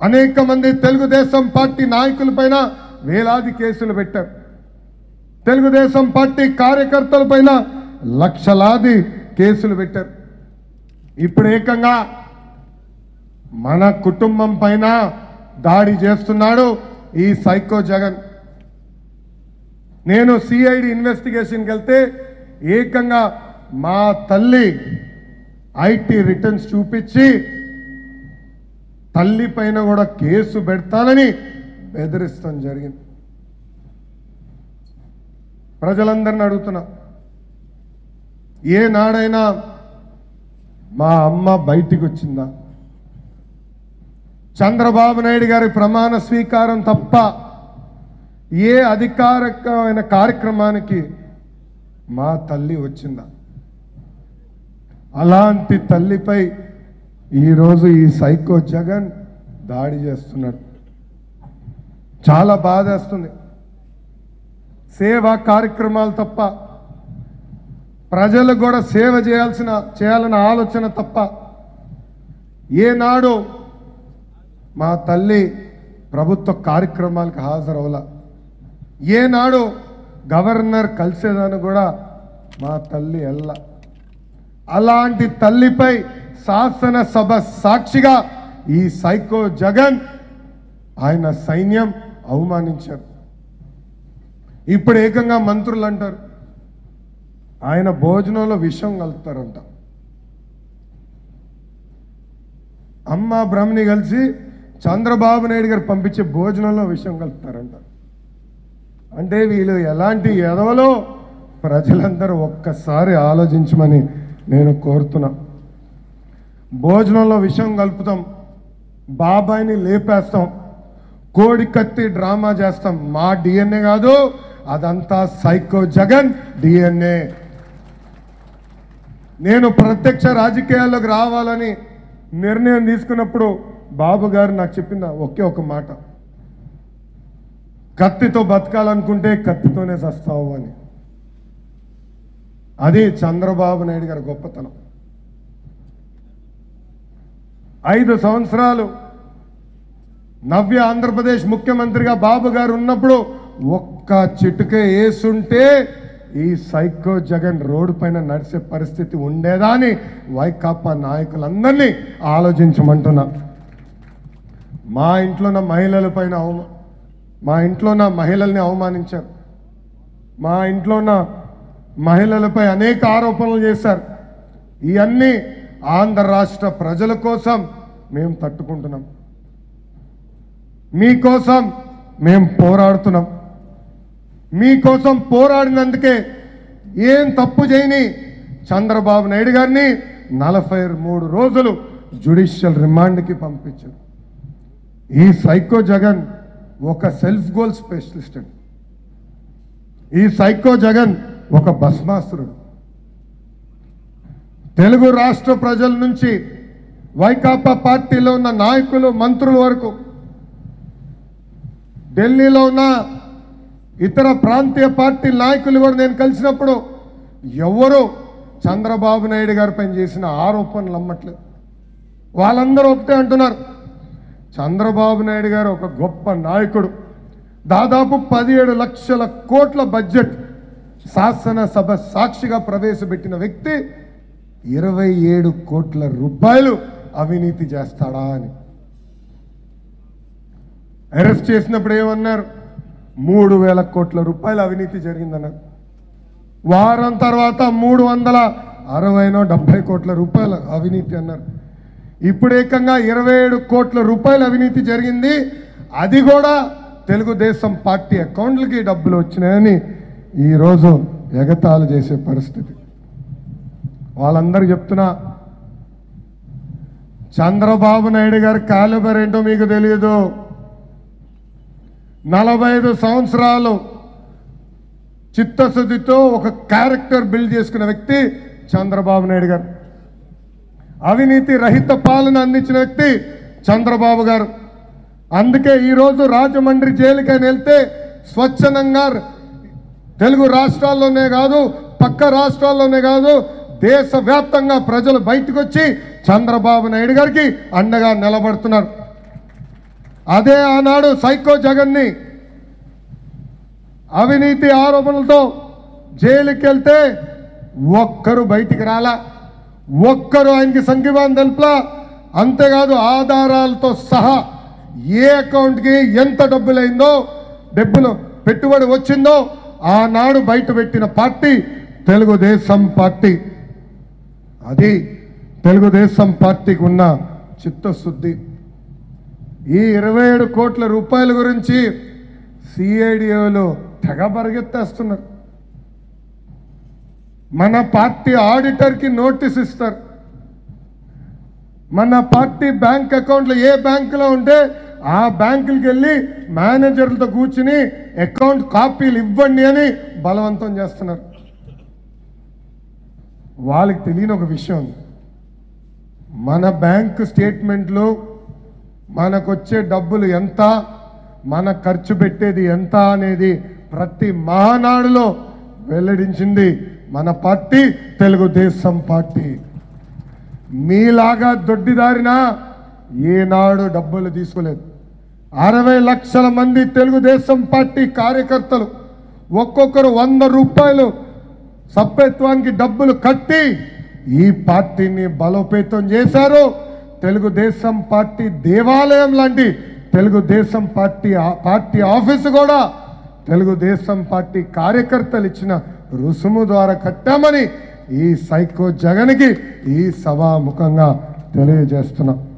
అనేక మంది తెలుగుదేశం పార్టీ నాయకులపైన వేలాది కేసులు పెట్టారు తెలుగుదేశం పార్టీ కార్యకర్తలపైన లక్షలాది కేసులు పెట్టారు ఇప్పుడు ఏకంగా మన కుటుంబం పైన దాడి చేస్తున్నాడు ఈ సైకో జగన్ నేను సిఐడి ఇన్వెస్టిగేషన్కి వెళ్తే ఏకంగా మా తల్లి ఐటీ రిటర్న్స్ చూపించి తల్లి పైన కూడా కేసు పెడతానని బెదిరిస్తాం జరిగింది ప్రజలందరిని అడుగుతున్నా ఏ నాడైనా మా అమ్మ బయటికి వచ్చిందా చంద్రబాబు నాయుడు గారి ప్రమాణ స్వీకారం తప్ప ఏ అధికారికమైన కార్యక్రమానికి మా తల్లి వచ్చిందా అలాంటి తల్లిపై ఈరోజు ఈ సైకో జగన్ దాడి చేస్తున్నాడు చాలా బాధేస్తుంది సేవా కార్యక్రమాలు తప్ప ప్రజలకు కూడా సేవ చేయాల్సిన చేయాలన్న ఆలోచన తప్ప ఏనాడు మా తల్లి ప్రభుత్వ కార్యక్రమాలకు హాజరవల ఏనాడు గవర్నర్ కలిసేదాన్ని కూడా మా తల్లి ఎల్ల అలాంటి తల్లిపై శాసనసభ సాక్షిగా ఈ సైకో జగన్ ఆయన సైన్యం అవమానించారు ఇప్పుడు ఏకంగా మంత్రులు అంటారు ఆయన భోజనంలో విషం కలుపుతారంట అమ్మ బ్రహ్మని కలిసి చంద్రబాబు నాయుడు గారు పంపించే భోజనంలో విషం కలుపుతారంట అంటే వీళ్ళు ఎలాంటి ఎదవలో ప్రజలందరూ ఒక్కసారి ఆలోచించమని నేను కోరుతున్నా భోజనంలో విషం కలుపుతాం బాబాయిని లేపేస్తాం కోడి కత్తి డ్రామా చేస్తాం మా డిఎన్ఏ కాదు అదంతా సైకో జగన్ డిఎన్ఏ నేను ప్రత్యక్ష రాజకీయాల్లోకి రావాలని నిర్ణయం తీసుకున్నప్పుడు బాబు గారు నాకు చెప్పిన ఒకే ఒక మాట కత్తితో బతకాలనుకుంటే కత్తితోనే చస్తావు అని అది చంద్రబాబు నాయుడు గారి గొప్పతనం ఐదు సంవత్సరాలు నవ్య ఆంధ్రప్రదేశ్ ముఖ్యమంత్రిగా బాబు గారు ఉన్నప్పుడు ఒక్క చిటుక వేసుంటే ఈ సైకో జగన్ రోడ్డు పైన నడిచే పరిస్థితి ఉండేదా అని వైకాపా నాయకులందరినీ ఆలోచించమంటున్నా మా ఇంట్లో ఉన్న మహిళల పైన అవమా మా ఇంట్లో ఉన్న మహిళల్ని అవమానించారు మా ఇంట్లో ఉన్న మహిళలపై అనేక ఆరోపణలు చేశారు ఇవన్నీ ఆంధ్ర రాష్ట్ర ప్రజల కోసం మేము తట్టుకుంటున్నాం మీకోసం మేము పోరాడుతున్నాం మీకోసం పోరాడినందుకే ఏం తప్పు చేయని చంద్రబాబు నాయుడు గారిని నలభై మూడు రోజులు జ్యుడిషియల్ రిమాండ్కి పంపించారు ఈ సైకో జగన్ ఒక సెల్ఫ్ గోల్ స్పెషలిస్ట్ అండి ఈ సైకో జగన్ ఒక భస్మాసురుడు తెలుగు రాష్ట్ర ప్రజల నుంచి వైకాపా పార్టీలో ఉన్న నాయకులు మంత్రుల వరకు ఢిల్లీలో ఉన్న ఇతర ప్రాంతీయ పార్టీ నాయకులు కూడా నేను కలిసినప్పుడు ఎవరు చంద్రబాబు నాయుడు గారి పైన చేసిన ఆరోపణలు నమ్మట్లేదు వాళ్ళందరూ ఒకటే అంటున్నారు చంద్రబాబు నాయుడు గారు ఒక గొప్ప నాయకుడు దాదాపు పదిహేడు లక్షల కోట్ల బడ్జెట్ శాసనసభ సాక్షిగా ప్రవేశపెట్టిన వ్యక్తి ఇరవై ఏడు కోట్ల రూపాయలు అవినీతి చేస్తాడా అని అరెస్ట్ చేసినప్పుడు ఏమన్నారు మూడు వేల కోట్ల రూపాయల అవినీతి జరిగిందన్నారు వారం తర్వాత మూడు వందల అరవైనో డెబ్బై కోట్ల రూపాయల అవినీతి అన్నారు ఇప్పుడు ఏకంగా ఇరవై ఏడు కోట్ల రూపాయల అవినీతి జరిగింది అది కూడా తెలుగుదేశం పార్టీ అకౌంట్లకి డబ్బులు వచ్చినాయని ఈరోజు ఎగతాళి చేసే పరిస్థితి వాళ్ళందరూ చెప్తున్నా చంద్రబాబు నాయుడు గారి కాలిబర్ ఏంటో మీకు తెలియదు నలభై ఐదు సంవత్సరాలు చిత్తశుద్ధితో ఒక క్యారెక్టర్ బిల్డ్ చేసుకున్న వ్యక్తి చంద్రబాబు నాయుడు గారు అవినీతి రహిత పాలన అందించిన వ్యక్తి చంద్రబాబు గారు అందుకే ఈరోజు రాజమండ్రి జైలుకైనా వెళ్తే స్వచ్ఛందంగా తెలుగు రాష్ట్రాల్లోనే కాదు పక్క రాష్ట్రాల్లోనే కాదు దేశవ్యాప్తంగా ప్రజలు బయటకు వచ్చి చంద్రబాబు నాయుడు గారికి అండగా నిలబడుతున్నారు అదే ఆనాడు సైకో జగన్ని అవినీతి ఆరోపణలతో జైలుకి వెళ్తే ఒక్కరు బయటికి రాలా ఒక్కరు ఆయనకి సంఘీభావం తెలుపలా అంతేకాదు ఆధారాలతో సహా ఏ అకౌంట్కి ఎంత డబ్బులైందో డబ్బులు పెట్టుబడి వచ్చిందో ఆనాడు బయట పెట్టిన పార్టీ తెలుగుదేశం పార్టీ అది తెలుగుదేశం పార్టీకి ఉన్న చిత్తశుద్ధి ఈ ఇరవై ఏడు కోట్ల రూపాయల గురించి సిఐడిఓలు తెగ పరిగెత్తేస్తున్నారు మన పార్టీ ఆడిటర్కి నోటీస్ ఇస్తారు మన పార్టీ బ్యాంక్ అకౌంట్లు ఏ బ్యాంకులో ఉంటే ఆ బ్యాంకులకి వెళ్ళి మేనేజర్లతో కూర్చుని అకౌంట్ కాపీలు ఇవ్వండి అని బలవంతం చేస్తున్నారు వాళ్ళకి తెలియని ఒక విషయం ఉంది మన బ్యాంక్ స్టేట్మెంట్లు మనకొచ్చే డబ్బులు ఎంత మన ఖర్చు పెట్టేది ఎంత అనేది ప్రతి మహానాడులో వెల్లడించింది మన పార్టీ తెలుగుదేశం పార్టీ మీలాగా దొడ్డిదారిన ఏనాడు డబ్బులు తీసుకోలేదు అరవై లక్షల మంది తెలుగుదేశం పార్టీ కార్యకర్తలు ఒక్కొక్కరు వంద రూపాయలు సభ్యత్వానికి డబ్బులు కట్టి ఈ పార్టీని బలోపేతం చేశారు తెలుగుదేశం పార్టీ దేవాలయం లాంటి తెలుగుదేశం పార్టీ ఆ- పార్టీ ఆఫీసు కూడా తెలుగుదేశం పార్టీ కార్యకర్తలు ఇచ్చిన రుసుము ద్వారా కట్టామని ఈ సైకో జగన్కి ఈ సభాముఖంగా తెలియజేస్తున్నాం